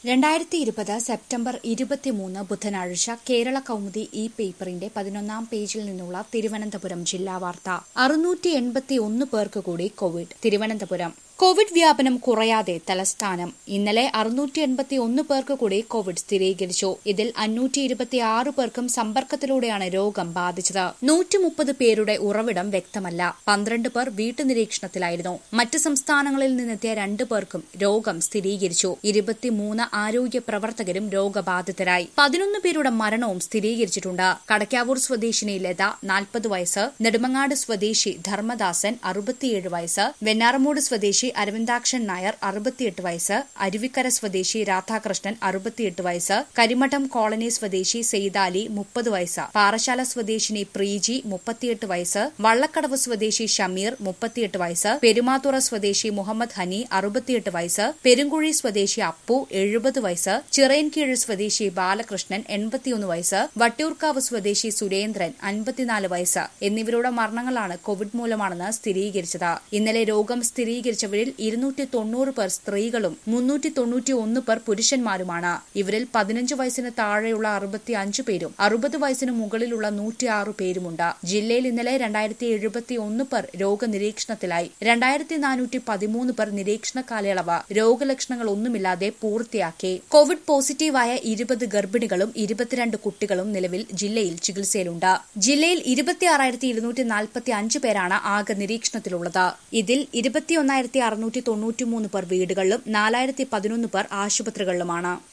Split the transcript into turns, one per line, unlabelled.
രണ്ടായിരത്തി ഇരുപത് സെപ്റ്റംബർ ഇരുപത്തിമൂന്ന് ബുധനാഴ്ച കേരള കൗമുദി ഈ പേപ്പറിന്റെ പതിനൊന്നാം പേജിൽ നിന്നുള്ള തിരുവനന്തപുരം ജില്ലാ വാർത്ത അറുന്നൂറ്റി എൺപത്തി ഒന്ന് പേർക്ക് കൂടി കോവിഡ് തിരുവനന്തപുരം കോവിഡ് വ്യാപനം കുറയാതെ തലസ്ഥാനം ഇന്നലെ അറുന്നൂറ്റി എൺപത്തി ഒന്ന് പേർക്ക് കൂടി കോവിഡ് സ്ഥിരീകരിച്ചു ഇതിൽ അഞ്ഞൂറ്റി ഇരുപത്തി ആറ് പേർക്കും സമ്പർക്കത്തിലൂടെയാണ് രോഗം ബാധിച്ചത് നൂറ്റി മുപ്പത് പേരുടെ ഉറവിടം വ്യക്തമല്ല പന്ത്രണ്ട് പേർ വീട്ടുനിരീക്ഷണത്തിലായിരുന്നു മറ്റ് സംസ്ഥാനങ്ങളിൽ നിന്നെത്തിയ രണ്ടു പേർക്കും രോഗം സ്ഥിരീകരിച്ചു ഇരുപത്തിമൂന്ന് ആരോഗ്യ പ്രവർത്തകരും രോഗബാധിതരായി പതിനൊന്ന് പേരുടെ മരണവും സ്ഥിരീകരിച്ചിട്ടുണ്ട് കടക്കാവൂർ സ്വദേശിനി ലത നാൽപ്പത് വയസ്സ് നെടുമങ്ങാട് സ്വദേശി ധർമ്മദാസൻ അറുപത്തിയേഴ് വയസ്സ് വെന്നാറമൂട് സ്വദേശി അരവിന്ദാക്ഷൻ നായർ അറുപത്തിയെട്ട് വയസ്സ് അരുവിക്കര സ്വദേശി രാധാകൃഷ്ണൻ അറുപത്തിയെട്ട് വയസ്സ് കരിമഠം കോളനി സ്വദേശി സെയ്താലി മുപ്പത് വയസ്സ് പാറശാല സ്വദേശിനി പ്രീജി മുപ്പത്തിയെട്ട് വയസ്സ് വള്ളക്കടവ് സ്വദേശി ഷമീർ മുപ്പത്തിയെട്ട് വയസ്സ് പെരുമാതുറ സ്വദേശി മുഹമ്മദ് ഹനി അറുപത്തിയെട്ട് വയസ്സ് പെരുങ്കുഴി സ്വദേശി അപ്പു എഴുപത് വയസ്സ് ചിറയൻകീഴ് സ്വദേശി ബാലകൃഷ്ണൻ എൺപത്തിയൊന്ന് വയസ്സ് വട്ടിയൂർക്കാവ് സ്വദേശി സുരേന്ദ്രൻ അൻപത്തിനാല് വയസ്സ് എന്നിവരുടെ മരണങ്ങളാണ് കോവിഡ് മൂലമാണെന്ന് സ്ഥിരീകരിച്ചത് ഇന്നലെ രോഗം സ്ഥിരീകരിച്ചവരിൽ ഇരുന്നൂറ്റി തൊണ്ണൂറ് പേർ സ്ത്രീകളും മുന്നൂറ്റി തൊണ്ണൂറ്റി ഒന്ന് പേർ പുരുഷന്മാരുമാണ് ഇവരിൽ പതിനഞ്ച് വയസ്സിന് താഴെയുള്ള അറുപത്തി അഞ്ച് പേരും അറുപത് വയസ്സിന് മുകളിലുള്ള നൂറ്റിയാറ് പേരുമുണ്ട് ജില്ലയിൽ ഇന്നലെ രണ്ടായിരത്തി എഴുപത്തി ഒന്ന് പേർ രോഗനിരീക്ഷണത്തിലായി രണ്ടായിരത്തി നാനൂറ്റി പതിമൂന്ന് പേർ നിരീക്ഷണ കാലയളവ് രോഗലക്ഷണങ്ങൾ ഒന്നുമില്ലാതെ പൂർത്തിയാക്കി കോവിഡ് പോസിറ്റീവായ ഇരുപത് ഗർഭിണികളും ഇരുപത്തിരണ്ട് കുട്ടികളും നിലവിൽ ജില്ലയിൽ ചികിത്സയിലുണ്ട് ജില്ലയിൽ ഇരുപത്തിയാറായിരത്തി ഇരുന്നൂറ്റി നാൽപ്പത്തി അഞ്ച് പേരാണ് ആകെ നിരീക്ഷണത്തിലുള്ളത് ഇതിൽ ഇരുപത്തിയൊന്നായിരത്തി അറുന്നൂറ്റി തൊണ്ണൂറ്റിമൂന്ന് പേർ വീടുകളിലും നാലായിരത്തി പതിനൊന്ന് പേർ ആശുപത്രികളിലുമാണ്